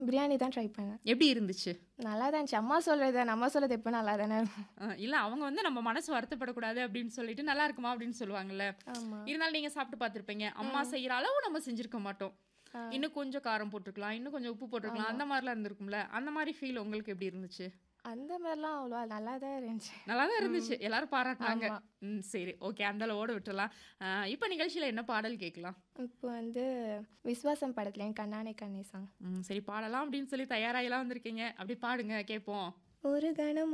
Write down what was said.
பிரியாணி தான் ட்ரை பண்ணேன் எப்படி இருந்துச்சு நல்லா தான் இருந்துச்சு அம்மா சொல்கிறது நம்ம சொல்கிறது எப்போ நல்லா தானே இருக்கும் அஹ் இல்ல அவங்க வந்து நம்ம மனசு வருத்தப்படக்கூடாது அப்படின்னு சொல்லிட்டு நல்லா இருக்குமா அப்படின்னு சொல்லுவாங்கல்ல ஆமாம் இருந்தாலும் நீங்க சாப்பிட்டு பார்த்திருப்பீங்க அம்மா செய்யற அளவு நம்ம செஞ்சிருக்க மாட்டோம் ஆ. இன்னும் கொஞ்சம் காரம் போட்டிருக்கலாம் இன்னும் கொஞ்சம் உப்பு போட்டிருக்கலாம் அந்த மாதிரிலாம் இருந்திருக்கும்ல அந்த மாதிரி ஃபீல் உங்களுக்கு எப்படி இருந்துச்சு அந்த மாதிரிலாம் அவ்வளோ நல்லா தான் இருந்துச்சு நல்லா தான் இருந்துச்சு எல்லாரும் பாராட்டினாங்க ஆமா. ம் சரி ஓகே அந்த ஓட விட்டுலாம் அஹ் இப்போ நிகழ்ச்சியில என்ன பாடல் கேட்கலாம் இப்போ வந்து விஸ்வாசம் படத்துல என் கண்ணானே கண்ணே சாங் ம் சரி பாடலாம் அப்படின்னு சொல்லி தயாராகலாம் வந்திருக்கீங்க அப்படி பாடுங்க கேட்போம் ஒரு கணம்